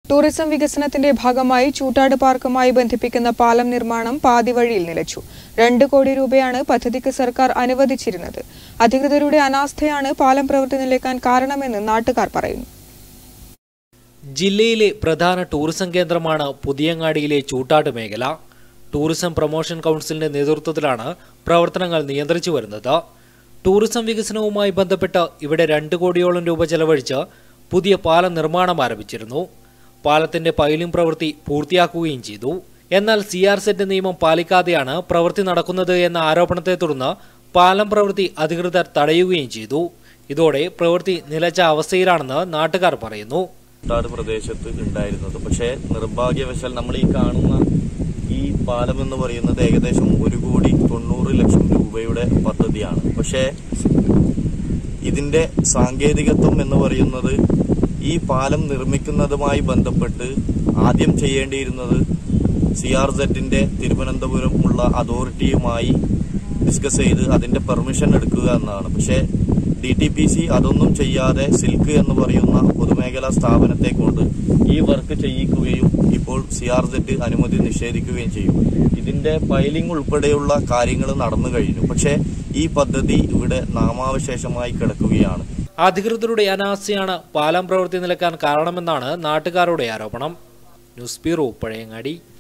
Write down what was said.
tourism വികസനത്തിന്റെ ഭാഗമായി ചൂട്ടാട് പാർക്കുമായി ബന്ധിപ്പിക്കുന്ന പാലം നിർമ്മാണം പാതിവഴിയിൽ നിലച്ചു രണ്ട് കോടി രൂപയാണ് പദ്ധതിക്ക് സർക്കാർ അനുവദിച്ചിരുന്നത് അധികൃതരുടെ അനാസ്ഥയാണ് പാലം പ്രവൃത്തി നിലയ്ക്കാൻ കാരണമെന്ന് നാട്ടുകാർ പറയുന്നു ജില്ലയിലെ പ്രധാന ടൂറിസം കേന്ദ്രമാണ് പുതിയങ്ങാടിയിലെ ചൂട്ടാട്ട് മേഖല ടൂറിസം പ്രൊമോഷൻ കൗൺസിലിന്റെ നേതൃത്വത്തിലാണ് പ്രവർത്തനങ്ങൾ നിയന്ത്രിച്ചു വരുന്നത് ടൂറിസം വികസനവുമായി ബന്ധപ്പെട്ട് ഇവിടെ രണ്ട് കോടിയോളം രൂപ ചെലവഴിച്ച് പുതിയ പാലം നിർമ്മാണം ആരംഭിച്ചിരുന്നു പാലത്തിന്റെ പൈലിംഗ് പ്രവൃത്തി പൂർത്തിയാക്കുകയും ചെയ്തു എന്നാൽ സി ആർ സെറ്റ് നിയമം പാലിക്കാതെയാണ് പ്രവൃത്തി നടക്കുന്നത് എന്ന ആരോപണത്തെ തുടർന്ന് പാലം പ്രവൃത്തി അധികൃതർ തടയുകയും ചെയ്തു ഇതോടെ പ്രവൃത്തി നിലച്ച അവസ്ഥയിലാണെന്ന് നാട്ടുകാർ പറയുന്നു കുട്ടാട് പ്രദേശത്ത് ഉണ്ടായിരുന്നത് പക്ഷേ നിർഭാഗ്യവശാൽ നമ്മൾ ഈ കാണുന്ന ഈ പാലം എന്ന് പറയുന്നത് ഏകദേശം ഒരു കോടി തൊണ്ണൂറ് ലക്ഷം രൂപയുടെ പദ്ധതിയാണ് പക്ഷേ ഇതിന്റെ സാങ്കേതികത്വം എന്ന് പറയുന്നത് ഈ പാലം നിർമ്മിക്കുന്നതുമായി ബന്ധപ്പെട്ട് ആദ്യം ചെയ്യേണ്ടിയിരുന്നത് സി ആർ സെറ്റിന്റെ തിരുവനന്തപുരം ഉള്ള അതോറിറ്റിയുമായി ഡിസ്കസ് ചെയ്ത് അതിന്റെ പെർമിഷൻ എടുക്കുക എന്നതാണ് പക്ഷേ ഡി ടി പി സി അതൊന്നും ചെയ്യാതെ സിൽക്ക് എന്ന് പറയുന്ന പൊതുമേഖലാ സ്ഥാപനത്തെ കൊണ്ട് ഈ വർക്ക് ചെയ്യിക്കുകയും ഇപ്പോൾ സി ആർ സെറ്റ് അനുമതി നിഷേധിക്കുകയും ചെയ്യും ഇതിന്റെ ഫയലിംഗ് ഉൾപ്പെടെയുള്ള കാര്യങ്ങൾ നടന്നു കഴിഞ്ഞു പക്ഷേ ഈ പദ്ധതി ഇവിടെ നാമാവശേഷമായി കിടക്കുകയാണ് അധികൃതരുടെ അനാസ്ഥയാണ് പാലം പ്രവൃത്തി നിലക്കാൻ കാരണമെന്നാണ് നാട്ടുകാരുടെ ആരോപണം ന്യൂസ് ബ്യൂറോ പഴയങ്ങാടി